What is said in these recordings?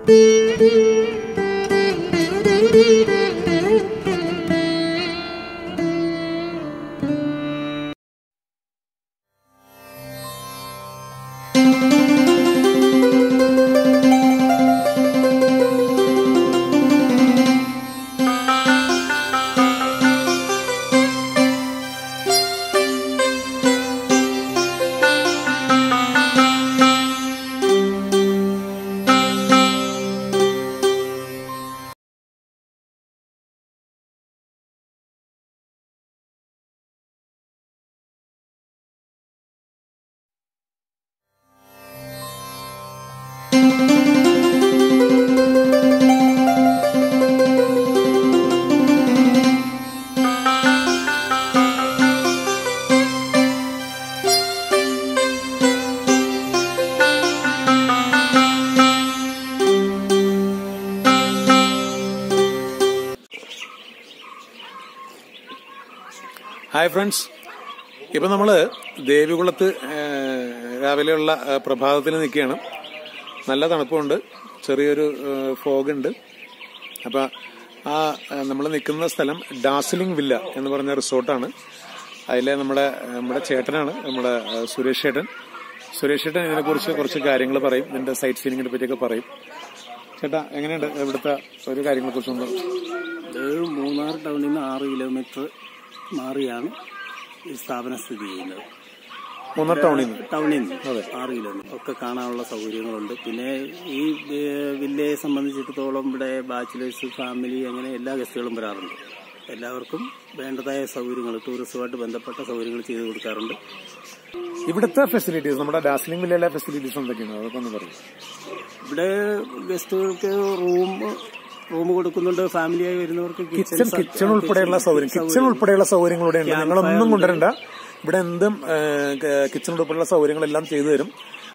Hi friends ഇപ്പം നമ്മൾ ദേവികുളത്ത് ഏഹ്, രാവിലെയുള്ള ഏഹ്, പ്രഭാതത്തിൽ നിൽക്കുകയാണ് നല്ല തണുപ്പുണ്ട് ചെറിയൊരു ഫോഗ് ഉണ്ട് അപ്പം ആ നമ്മൾ നിൽക്കുന്ന സ്ഥലം ഡാർസിലിംഗ് വില്ല എന്ന് പറഞ്ഞ റിസോർട്ടാണ് അതിലെ നമ്മുടെ നമ്മുടെ ചേട്ടനാണ് നമ്മുടെ ഏഹ്, സുരേഷ് ചേട്ടൻ സുരേഷ് ചേട്ടൻ ഇതിനെക്കുറിച്ച് കുറച്ച് കാര്യങ്ങൾ പറയും ഇതിന്റെ സൈറ്റ് സീനിങ്ങിനെ പറ്റിയൊക്കെ പറയും ചേട്ടാ എങ്ങനെയുണ്ട് ഇവിടുത്തെ ഒരു കാര്യങ്ങളെ കുറിച്ചൊന്ന് ഇത് മൂന്നാർ ടൗണിൽ നിന്ന് ആറ് കിലോമീറ്റർ മാറിയാണ് ഈ സ്ഥാപനം സ്ഥിതി ചെയ്യുന്നത് മൂന്നാർ ടൗണിൽ നിന്ന് ടൗണിൽ നിന്ന് ആറ് കിലോമീറ്റർ ഒക്കെ കാണാനുള്ള സൗകര്യങ്ങളുണ്ട് പിന്നെ ഈ ഏഹ്, വില്ലയെ സംബന്ധിച്ചിടത്തോളം ഇവിടെ ബാച്ചിലേഴ്സ് ഫാമിലി അങ്ങനെ എല്ലാ ഗസ്റ്റുകളും വരാറുണ്ട് എല്ലാവർക്കും വേണ്ടതായ സൗകര്യങ്ങൾ ടൂറിസവുമായിട്ട് ബന്ധപ്പെട്ട സൗകര്യങ്ങൾ ചെയ്തു കൊടുക്കാറുണ്ട് ഇവിടുത്തെ ഫെസിലിറ്റീസ് നമ്മുടെ ഡാർസിലിംഗ് വില്ലയിലെ ഫെസിലിറ്റീസ് എന്തൊക്കെയാണ് അതൊക്കെ ഒന്ന് പറയും ഇവിടെ ഗസ്റ്റുകൾക്ക് റൂം റൂം കൊടുക്കുന്നുണ്ട് ഫാമിലിയായി വരുന്നവർക്ക് കിച്ചൺ കിച്ചൺ ഉൾപ്പെടെയുള്ള സൗകര്യം കിച്ചൺ ഉൾപ്പെടെയുള്ള സൗകര്യങ്ങളൂടെ ഉണ്ട് നിങ്ങളൊന്നും കൊണ്ടുവരണ്ട ഇവിടെ എന്തും കിച്ചൺ ഉൾപ്പെടെയുള്ള സൗകര്യങ്ങളെല്ലാം ചെയ്തു തരും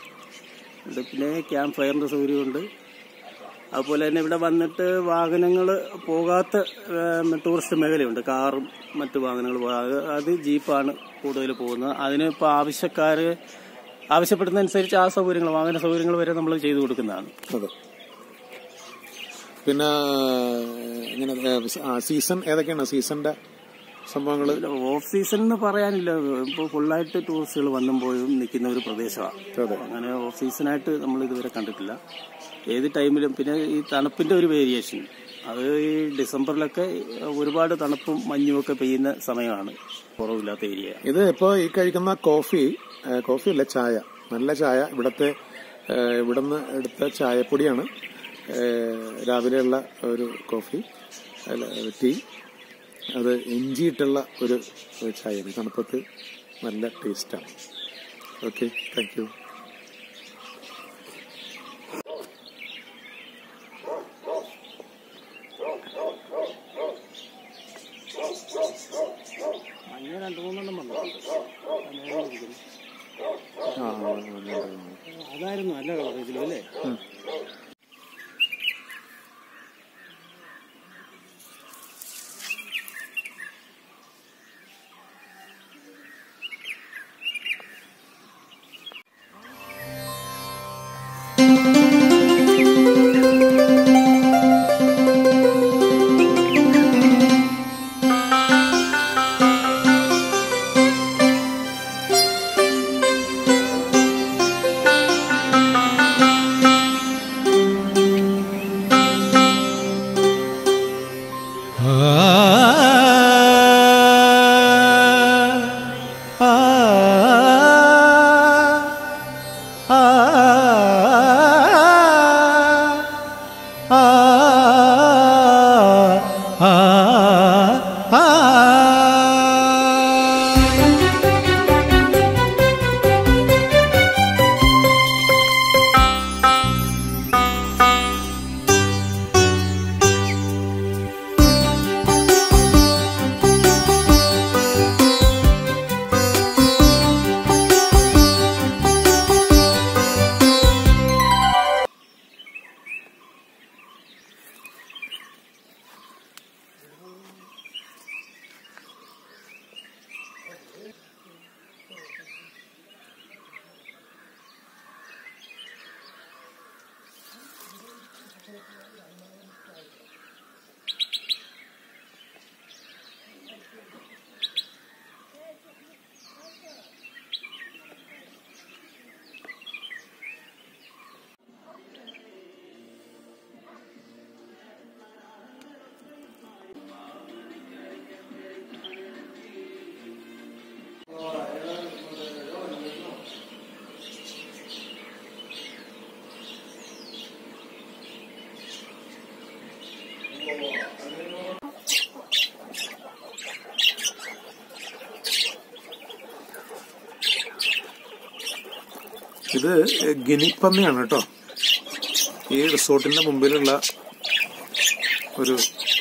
ഉണ്ട്. പിന്നെ ക്യാമ്പ് ഫയറിന്റെ സൗകര്യമുണ്ട് അതുപോലെ തന്നെ ഇവിടെ വന്നിട്ട് വാഹനങ്ങൾ പോകാത്ത ഏം, ടൂറിസ്റ്റ് മേഖലയുണ്ട് കാറും മറ്റു വാഹനങ്ങൾ അത് ജീപ്പാണ് കൂടുതൽ പോകുന്നത് അതിന് ഇപ്പോൾ ആവശ്യക്കാർ ആവശ്യപ്പെടുന്നതനുസരിച്ച് ആ സൗകര്യങ്ങൾ വാഹന സൗകര്യങ്ങൾ വരെ നമ്മൾ ചെയ്തു കൊടുക്കുന്നതാണ് അതെ പിന്നെ ഇങ്ങനെ സീസൺ ഏതൊക്കെയാണ് സീസണിന്റെ സംഭവങ്ങൾ ഓഫ് സീസൺ എന്ന് പറയാനില്ല ഇപ്പോൾ ഫുള്ളായിട്ട് ടൂറിസ്റ്റുകൾ വന്നും പോയും നിൽക്കുന്ന ഒരു പ്രദേശമാണ് അതെ അങ്ങനെ ഓഫ് സീസണായിട്ട് നമ്മൾ ഇതുവരെ കണ്ടിട്ടില്ല ഏത് ടൈമിലും പിന്നെ ഈ തണുപ്പിന്റെ ഒരു വേരിയേഷൻ അത് ഈ ഡിസംബറിലൊക്കെ ഒരുപാട് തണുപ്പും മഞ്ഞും ഒക്കെ പെയ്യുന്ന സമയമാണ് കുറവില്ലാത്ത ഏരിയ ഇത് ഇപ്പോ ഈ കഴിക്കുന്ന കോഫി കോഫി അല്ല ചായ നല്ല ചായ ഇവിടത്തെ ഏഹ്, ഇവിടുന്ന് എടുത്ത ചായപ്പൊടിയാണ് ഏഹ്, രാവിലെയുള്ള ഒരു കോഫി അല്ല, ടീ അത് ഇഞ്ചിയിട്ടുള്ള ഒരു ഒരു ചായയാണ് തണുപ്പത്ത് നല്ല ടേസ്റ്റാണ് ഓക്കെ താങ്ക് യു മഞ്ഞ രണ്ടു മൂന്നെണ്ണം വന്നിട്ടുണ്ട് ആ ആ, ആ, ആ, ആ. അതായിരുന്നു നല്ല കളർ ഇതിലും അല്ലേ ഇത് ഗിനിപ്പന്നിയാണ് കേട്ടോ ഈ റിസോർട്ടിന്റെ മുമ്പിലുള്ള ഒരു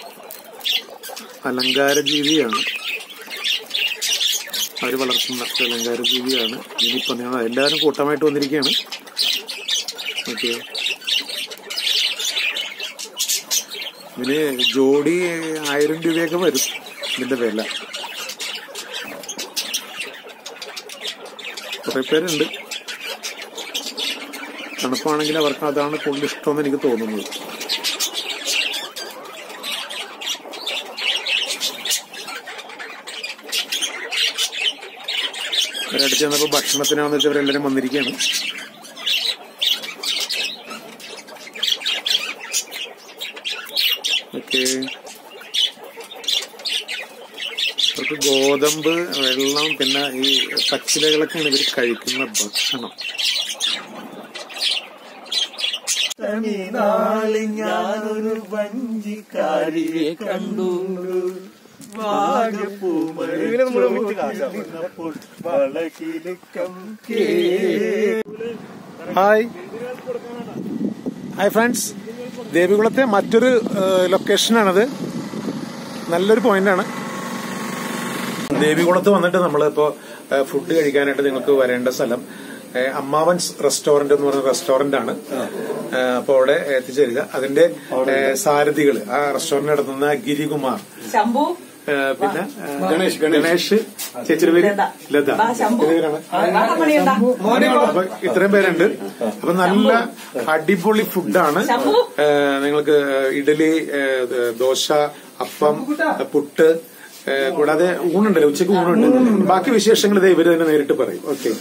അലങ്കാര ജീവിയാണ് അവർ വളർത്തുന്ന ഒരു അലങ്കാര ജീവിയാണ് ഗിനിപ്പന്നിയാണ് എല്ലാവരും കൂട്ടമായിട്ട് വന്നിരിക്കുകയാണ് ഓക്കെ ഇതിന് ജോഡി ആയിരം രൂപയൊക്കെ വരും ഇതിന്റെ വില കുറെ പേരുണ്ട് തണുപ്പാണെങ്കിൽ അവർക്ക് അതാണ് കൂടുതൽ ഇഷ്ടമെന്ന് എനിക്ക് തോന്നുന്നത് ഒരടുത്ത് ചെന്നപ്പോ ഭക്ഷണത്തിനാന്ന് വെച്ചാൽ ഇവരെല്ലാരും വന്നിരിക്കുകയാണ് ഓക്കെ അവർക്ക് ഗോതമ്പ് വെള്ളം പിന്നെ ഈ പച്ചിലകളൊക്കെയാണ് ഇവർ കഴിക്കുന്ന ഭക്ഷണം നാളെ ഞാനൊരു വഞ്ചിക്കാരിയെ കണ്ടു വാഴപ്പൂമഴപ്പോൾ വളകിലുക്കം കേ ഹായ് ഹായ് ഫ്രണ്ട്സ് ദേവികുളത്തെ മറ്റൊരു ഏഹ്, ലൊക്കേഷനാണത് നല്ലൊരു പോയിന്റാണ് ദേവികുളത്ത് വന്നിട്ട് നമ്മളിപ്പോ ഏഹ്, ഫുഡ് കഴിക്കാനായിട്ട് നിങ്ങൾക്ക് വരേണ്ട സ്ഥലം ഏഹ്, അമ്മാവൻസ് റെസ്റ്റോറന്റ് എന്ന് പറയുന്ന റെസ്റ്റോറന്റ് ആണ് ഏഹ്, അപ്പൊ അവിടെ എത്തിച്ചേരുക അതിന്റെ ഏഹ്, സാരഥികള് ആ റെസ്റ്റോറന്റ് നടത്തുന്ന ഗിരികുമാർ ശംഭു ഏഹ്, പിന്നെ ഏഹ്, ഗണേഷ് ഗണേഷ് ചേച്ചിയുടെ പേര് ലത. ലത വാ, ശംഭു. ഏത് പേരാണ്? വാഹമണിയുണ്ടാ? അപ്പൊ ഇത്രയും പേരുണ്ട് അപ്പൊ നല്ല അടിപൊളി ഫുഡാണ് ശംഭു. ഏഹ് നിങ്ങൾക്ക് ഇഡലി ഏഹ് ദോശ അപ്പം പുട്ട് ഏഹ് കൂടാതെ ഊണുണ്ടല്ലോ ഉച്ചക്ക് ഊണുണ്ട് ബാക്കി വിശേഷങ്ങൾ ഇതേ ഇവര് തന്നെ നേരിട്ട് പറയും ഓക്കെ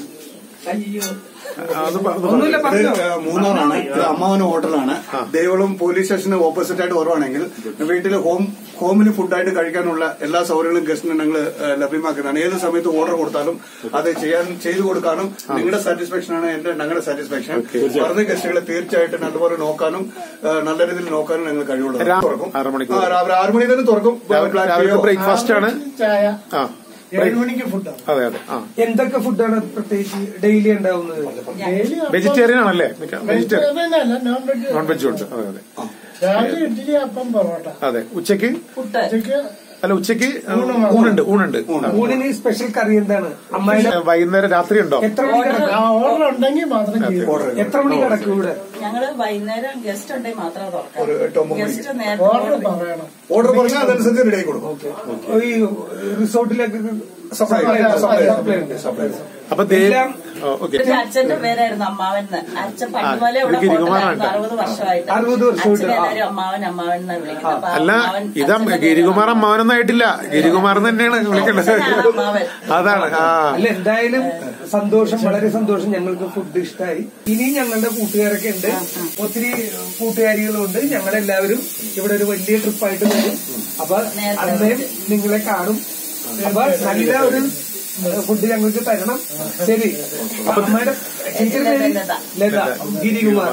അത് പ- അത് പറയ്. ഇത് മൂന്നാറാണ് ഇത് അമ്മാവന ഹോട്ടലാണ് ദേവളം പോലീസ് സ്റ്റേഷന് ഓപ്പോസിറ്റ് ആയിട്ട് വരുവാണെങ്കിൽ വീട്ടിൽ ഹോം ഹോമിന് ഫുഡായിട്ട് കഴിക്കാനുള്ള എല്ലാ സൗകര്യങ്ങളും ഗസ്റ്റിന് ഞങ്ങൾ ലഭ്യമാക്കുന്നതാണ് ഏത് സമയത്ത് ഓർഡർ കൊടുത്താലും അത് ചെയ്യാൻ ചെയ്തു കൊടുക്കാനും നിങ്ങളുടെ സാറ്റിസ്ഫാക്ഷൻ ആണ് എന്റെ ഞങ്ങളുടെ സാറ്റിസ്ഫാക്ഷൻ പറഞ്ഞ ഗസ്റ്റുകളെ തീർച്ചയായിട്ടും നല്ലപോലെ നോക്കാനും ആ, നല്ല രീതിയിൽ നോക്കാനും ഞങ്ങൾ കഴിവുള്ളത് രാ- തുറക്കും ആറ് മണിക്കൂർ. ആ, രാവിലെ ആറ് മണി തന്നെ തുറക്കും രാവിലെ രാവിലത്തെ ബ്രേക്ക്ഫാസ്റ്റ് ആണ് ചായ ആ ഏഴ് മണിക്ക് ഫുഡാണ് അതെ അതെ ആ എന്തൊക്കെ ഫുഡാണ് പ്രത്യേകിച്ച് ഡെയിലി ഉണ്ടാവുന്നത് ഡെയിലി വെജിറ്റേറിയൻ ആണല്ലേ വെജിറ്റേറിയൻ വെജിറ്റേറിയൻ അല്ല നോൺ വെജ് നോൺ വെജ് ഉണ്ട് അതെ അതെ രാവിലെ ഇഡ്ഡലി അപ്പം പൊറോട്ട അതെ ഉച്ചക്ക് പുട്ട് ഉച്ചയ്ക്ക് അല്ല ഉച്ചക്ക് ഊണുണ്ട് ഊണുണ്ട് ഊണിന് സ്പെഷ്യൽ കറി എന്താണ് അമ്മായിടെ വൈകുന്നേരം രാത്രി ഉണ്ടോ എത്ര മണി കിടക്കും ആ ഓർഡർ ഉണ്ടെങ്കിൽ മാത്രം ചെയ്യും എത്ര മണി കിടക്കും ഇവിടെ ഞങ്ങള് വൈകുന്നേരം ഗസ്റ്റ് ഉണ്ടെങ്കിൽ മാത്രമേ ഒരു എട്ട് തുറക്കാം ഒമ്പത് ഗസ്റ്റ് നേരത്തെ ഓർഡർ order ചെയ്യും. പറയണം ഓർഡർ പറഞ്ഞാൽ അതനുസരിച്ച് റെഡി കൊടുക്കും ഈ റിസോർട്ടിലേക്ക് സപ്ലൈ സപ്ലൈ ഉണ്ട് അപ്പൊ ദേവ് എല്ലാം ഓക്കെ എന്റെ അച്ഛന്റെ പേരായിരുന്നു അമ്മാവൻ എന്ന്. അച്ഛൻ പണ്ടുപോലെ ഇവിടെ ഇത് ഗിരികുമാറാണ് ഹോട്ടലായിരുന്നു അറുപത് വർഷമായിട്ട് അറുപത് വർഷമായിട്ട്, അച്ഛനെ ആ. എല്ലാവരും അമ്മാവൻ അമ്മാവൻ എന്നാ വിളിക്കുന്നത് അപ്പൊ അല്ല അമ്മാവൻ ഇതാ അച്ഛന്റെ ഗിരികുമാർ പേരാണ്. അമ്മാവനൊന്നും ആയിട്ടില്ല ഗിരികുമാർ തന്നെയാണ് വിളിക്കേണ്ടത് അച്ഛനാണ് അമ്മാവൻ. അതാണ് ആ അല്ല എന്തായാലും സന്തോഷം വളരെ സന്തോഷം ഞങ്ങൾക്ക് ഫുഡ് ഇഷ്ടമായി ഇനിയും ഞങ്ങളുടെ കൂട്ടുകാരൊക്കെ ഉണ്ട് ഒത്തിരി കൂട്ടുകാരികളുണ്ട് ഞങ്ങളെല്ലാവരും ഇവിടെ ഒരു വലിയ ട്രിപ്പായിട്ട് വരും അപ്പൊ അന്നേരം നിങ്ങളെ കാണും അപ്പൊ നല്ല ഒരു ഫുഡ് ഞങ്ങൾക്ക് തരണം ശരി അപ്പൊ അമ്മയുടെ ടീച്ചറുടെ പേര് ലത. ലത ഗിരികുമാർ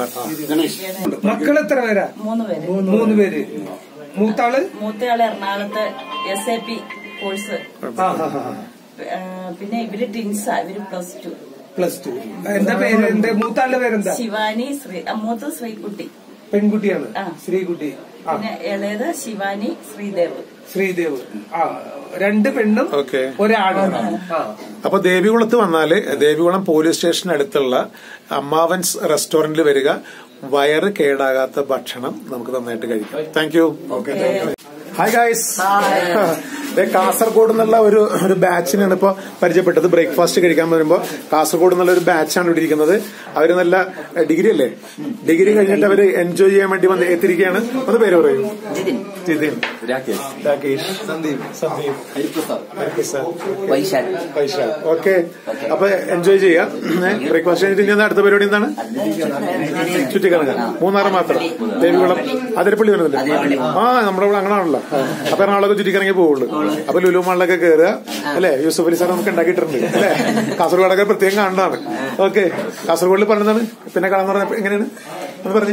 മക്കൾ എത്ര പേരാ മൂന്ന് പേര് മൂന്ന് പേര് മൂത്താള് മൂത്തയാള് എറണാകുളത്ത് എസ് എ പി കോഴ്സ് ആ ആ ആ പിന്നെ ഇവര് ടിൻസാ ഇവര് പ്ലസ് ടു പ്ലസ് ടു എന്താ പേര് എന്റെ മൂത്താളുടെ പേരെന്താ ശിവാനി ശ്രീ ആ, മൂത്തത് ശ്രീകുട്ടി പെൺകുട്ടിയാണ് ആ. ശ്രീകുട്ടി ആ പിന്നെ ഇളയത് ശിവാനി ശ്രീദേവ് ശ്രീദേവ് ആ രണ്ട് പെണ്ണും ഓക്കെ ഒരാണും ആ അപ്പൊ ദേവികുളത്ത് വന്നാല് ദേവികുളം പോലീസ് സ്റ്റേഷൻ അടുത്തുള്ള അമ്മാവൻസ് റെസ്റ്റോറന്റിൽ വരിക വയറ് കേടാകാത്ത ഭക്ഷണം നമുക്ക് നന്നായിട്ട് കഴിക്കാം താങ്ക് യു ഹായ് ഗായ്സ് ദേ കാസർഗോഡ് എന്നുള്ള ഒരു ഒരു ബാച്ചിനാണ് ഇപ്പൊ പരിചയപ്പെട്ടത് ബ്രേക്ക്ഫാസ്റ്റ് കഴിക്കാൻ വരുമ്പോൾ കാസർഗോഡ് എന്നുള്ള ഒരു ബാച്ചാണ് ഇവിടെ ഇരിക്കുന്നത് അവര് നല്ല ഡിഗ്രി അല്ലേ ഡിഗ്രി കഴിഞ്ഞിട്ട് അവര് എൻജോയ് ചെയ്യാൻ വേണ്ടി വന്ന് എത്തിയിരിക്കുകയാണ് ഒന്ന് പേര് പറയൂ ജിതിൻ രാകേഷ് സന്ദീപ് സന്ദീപ് ഹരിപ്രസാദ് വൈശാഖ് വൈശാഖ് ഓക്കെ അപ്പൊ എൻജോയ് ചെയ്യാം ബ്രേക്ക്ഫാസ്റ്റ് കഴിഞ്ഞിട്ട് ഇനി അടുത്ത പരിപാടി എന്താണ് ചുറ്റിക്കറങ്ങാൻ മൂന്നാറ് മാത്രം ദേവികുളം അതിരപ്പള്ളി വരുന്നുണ്ട് ആ നമ്മുടെ ഇവിടെ അങ്ങനെയാണല്ലോ അപ്പൊ എറണാകുളമൊക്കെ ചുറ്റിക്കറങ്ങി പോവുള്ളൂ അപ്പൊ ലുലു മാളിലൊക്കെ കയറുക അല്ലെ യൂസഫ് അലി സാർ നമുക്ക് ഉണ്ടാക്കിയിട്ടുണ്ട് അല്ലെ കാസർഗോഡൊക്കെ പ്രത്യേകം കാണാണ് ഓക്കെ കാസർഗോഡിൽ പറഞ്ഞതാണ് പിന്നെ കാണാന്ന് പറഞ്ഞ എങ്ങനെയാണ് എന്ന് പറഞ്ഞേ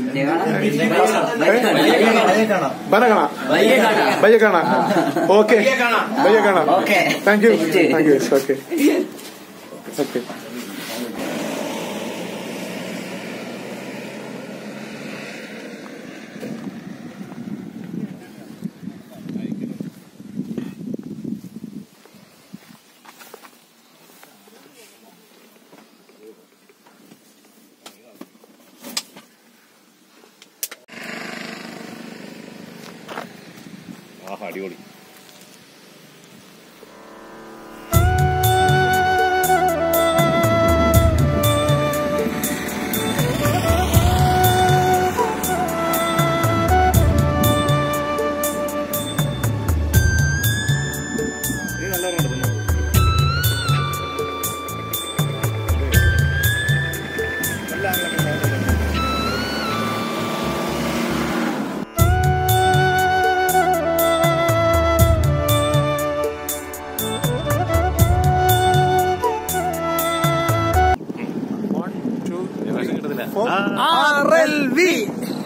ബന കാണാം ബയ്യ കാണാം ഓക്കെ ബയ്യ കാണാം thank you thank you okay okay R L V